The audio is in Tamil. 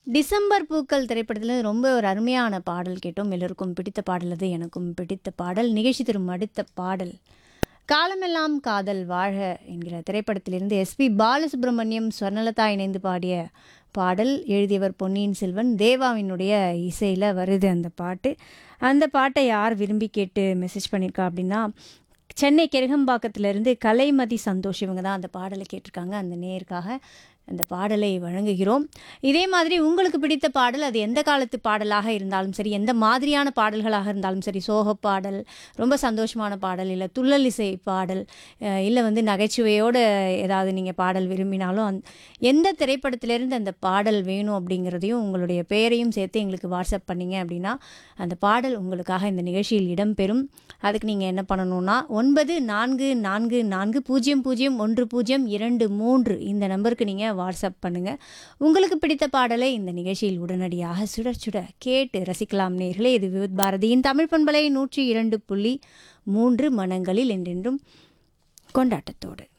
டிசம்பர் பூக்கள் திரைப்படத்தில் ரொம்ப ஒரு அருமையான பாடல் கேட்டோம் எல்லோருக்கும் பிடித்த பாடல் அது எனக்கும் பிடித்த பாடல் நிகழ்ச்சி தரும் அடுத்த பாடல் காலமெல்லாம் காதல் வாழ என்கிற திரைப்படத்திலிருந்து எஸ்பி பாலசுப்ரமணியம் ஸ்வர்ணலதா இணைந்து பாடிய பாடல் எழுதியவர் பொன்னியின் செல்வன் தேவாவினுடைய இசையில் வருது அந்த பாட்டு அந்த பாட்டை யார் விரும்பி கேட்டு மெசேஜ் பண்ணியிருக்கா அப்படின்னா சென்னை கெருகம்பாக்கத்திலிருந்து கலைமதி சந்தோஷ் இவங்க தான் அந்த பாடலை கேட்டிருக்காங்க அந்த நேருக்காக அந்த பாடலை வழங்குகிறோம் இதே மாதிரி உங்களுக்கு பிடித்த பாடல் அது எந்த காலத்து பாடலாக இருந்தாலும் சரி எந்த மாதிரியான பாடல்களாக இருந்தாலும் சரி சோக பாடல் ரொம்ப சந்தோஷமான பாடல் இல்லை துள்ளல் இசை பாடல் அஹ் இல்லை வந்து நகைச்சுவையோடு ஏதாவது நீங்கள் பாடல் விரும்பினாலும் அந் எந்த திரைப்படத்திலேருந்து அந்த பாடல் வேணும் அப்படிங்கிறதையும் உங்களுடைய பெயரையும் சேர்த்து எங்களுக்கு வாட்ஸ்அப் பண்ணீங்க அப்படின்னா அந்த பாடல் உங்களுக்காக இந்த நிகழ்ச்சியில் இடம்பெறும் அதுக்கு நீங்கள் என்ன பண்ணணும்னா ஒன்பது நான்கு நான்கு நான்கு பூஜ்ஜியம் பூஜ்ஜியம் ஒன்று பூஜ்ஜியம் இரண்டு மூன்று இந்த நம்பருக்கு நீங்கள் வாட்ஸ்அப் பண்ணுங்கள் உங்களுக்கு பிடித்த பாடலை இந்த நிகழ்ச்சியில் உடனடியாக சுட சுட கேட்டு ரசிக்கலாம் நேர்களே இது விவித் பாரதியின் தமிழ் பண்பலை நூற்றி இரண்டு புள்ளி மூன்று மனங்களில் என்றென்றும் கொண்டாட்டத்தோடு